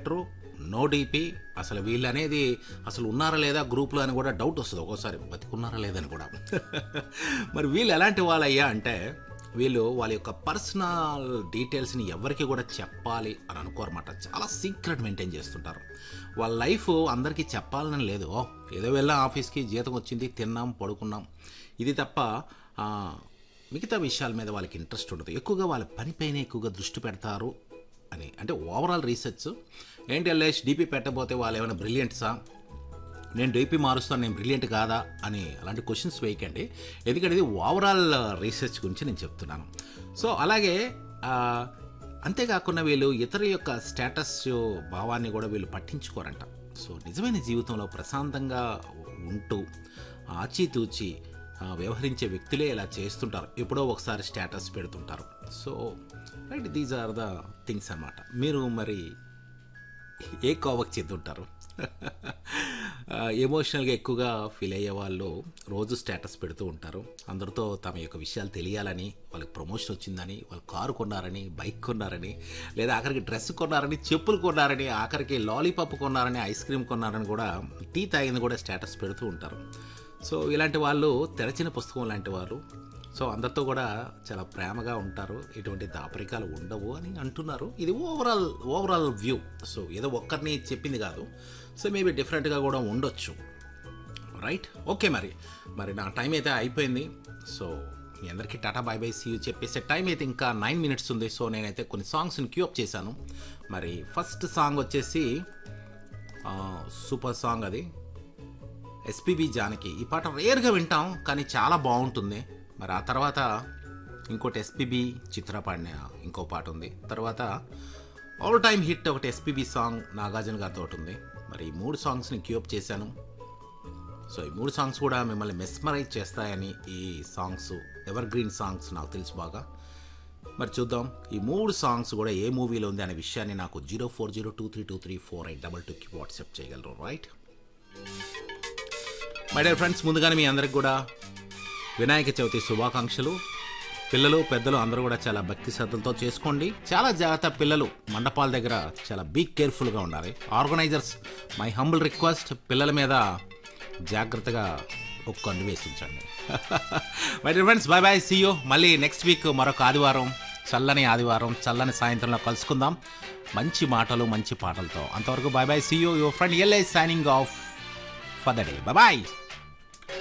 పెట్టరు no DP అసలు వీళ్ళు అనేది అసలు ఉన్నారా లేదా గ్రూప్లో అని కూడా డౌట్ వస్తుంది ఒక్కోసారి బతికున్నారా లేదని కూడా మరి వీళ్ళు ఎలాంటి వాళ్ళయ్యా అంటే వీళ్ళు వాళ్ళ యొక్క పర్సనల్ డీటెయిల్స్ని ఎవరికి కూడా చెప్పాలి అని అనుకోరన్నమాట చాలా సీక్రెట్ మెయింటైన్ చేస్తుంటారు వాళ్ళ లైఫ్ అందరికీ చెప్పాలని లేదు ఓ ఏదో వెళ్ళాం ఆఫీస్కి జీతం వచ్చింది తిన్నాం పడుకున్నాం ఇది తప్ప ఆ, మిగతా విషయాల మీద వాళ్ళకి ఇంట్రెస్ట్ ఉండదు ఎక్కువగా వాళ్ళ పనిపైన ఎక్కువగా దృష్టి పెడతారు అని అంటే ఓవరాల్ రీసెర్చ్ ఏంటి ఎల్లేష్ డీపీ పెట్టబోతే వాళ్ళు ఏమైనా బ్రిలియంట్సా నేను డీపీ మారుస్తాను నేను బ్రిలియంట్ కాదా అని అలాంటి క్వశ్చన్స్ వేయకండి ఎందుకంటే ఇది ఓవరాల్ రీసెర్చ్ గురించి నేను చెప్తున్నాను సో అలాగే ఆ, అంతేకాకుండా వీళ్ళు ఇతర యొక్క స్టేటస్ భావాన్ని కూడా వీళ్ళు పట్టించుకోరంట సో నిజమైన జీవితంలో ప్రశాంతంగా ఉంటూ ఆచితూచి ఆ, వ్యవహరించే వ్యక్తులే ఇలా చేస్తుంటారు ఎప్పుడో ఒకసారి స్టేటస్ పెడుతుంటారు so right these are the things అన్నమాట మీరు మరి ఏ కోవకు చెందుంటారు ఎమోషనల్గా ఎక్కువగా ఫీల్ అయ్యే వాళ్ళు రోజు స్టేటస్ పెడుతూ ఉంటారు అందరితో తమ యొక్క విషయాలు తెలియాలని వాళ్ళకి ప్రమోషన్ వచ్చిందని వాళ్ళు కారు కొన్నారని బైక్ కొన్నారని లేదా ఆఖరికి డ్రెస్ కొన్నారని చెప్పులు కొన్నారని ఆఖరికి లాలీపాప్ కొన్నారని ఐస్ క్రీమ్ కొన్నారని కూడా టీ తాగింది కూడా స్టేటస్ పెడుతూ ఉంటారు సో ఇలాంటి వాళ్ళు తెరచిన పుస్తకం లాంటి వారు సో అందరితో కూడా చాలా ప్రేమగా ఉంటారు ఎటువంటి దాపరికాలు ఉండవు అని అంటున్నారు ఇది ఓవరాల్ ఓవరాల్ వ్యూ సో ఏదో ఒక్కరిని చెప్పింది కాదు సో మేబీ డిఫరెంట్గా కూడా ఉండొచ్చు రైట్ ఓకే మరి మరి నా టైం అయితే అయిపోయింది సో మీ అందరికీ టాటా బాయ్ బై సీ చెప్పేసే టైం అయితే ఇంకా నైన్ మినిట్స్ ఉంది సో నేనైతే కొన్ని సాంగ్స్ని క్యూఅప్ చేశాను మరి ఫస్ట్ సాంగ్ వచ్చేసి ఆ, సూపర్ సాంగ్ అది ఎస్పీబి జానకి ఈ పాట రేర్గా వింటాం కానీ చాలా బాగుంటుంది మరి ఆ తర్వాత ఇంకోటి ఎస్పీబి చిత్ర పాడిన ఇంకో పాట ఉంది తర్వాత ఆల్ టైమ్ హిట్ ఒకటి ఎస్పీబి సాంగ్ నాగార్జున గారితో ఒకటి ఉంది మరి ఈ మూడు సాంగ్స్ని క్యూఅప్ చేశాను సో ఈ మూడు సాంగ్స్ కూడా మిమ్మల్ని మెస్మరైజ్ చేస్తాయని ఈ సాంగ్స్ ఎవర్ గ్రీన్ సాంగ్స్ నాకు తెలుసు బాగా మరి చూద్దాం ఈ మూడు సాంగ్స్ కూడా ఏ మూవీలో ఉంది అనే విషయాన్ని నాకు zero four zero two three two three four eight double టూకి వాట్సాప్ చేయగలరు రైట్ మై డియర్ ఫ్రెండ్స్ ముందుగానే మీ అందరికి కూడా వినాయక చవితి శుభాకాంక్షలు పిల్లలు పెద్దలు అందరూ కూడా చాలా భక్తి శ్రద్ధలతో చేసుకోండి చాలా జాగ్రత్త పిల్లలు మండపాల దగ్గర చాలా బీ కేర్ఫుల్గా ఉండాలి ఆర్గనైజర్స్ మై హంబుల్ రిక్వెస్ట్ పిల్లల మీద జాగ్రత్తగా ఒక కన్ను వేసి ఉంచండి my dear friends bye bye see you మళ్ళీ నెక్స్ట్ వీక్ మరొక ఆదివారం చల్లని ఆదివారం చల్లని సాయంత్రంలో కలుసుకుందాం మంచి మాటలు మంచి పాటలతో అంతవరకు bye bye see you your friend L I signing off for the day bye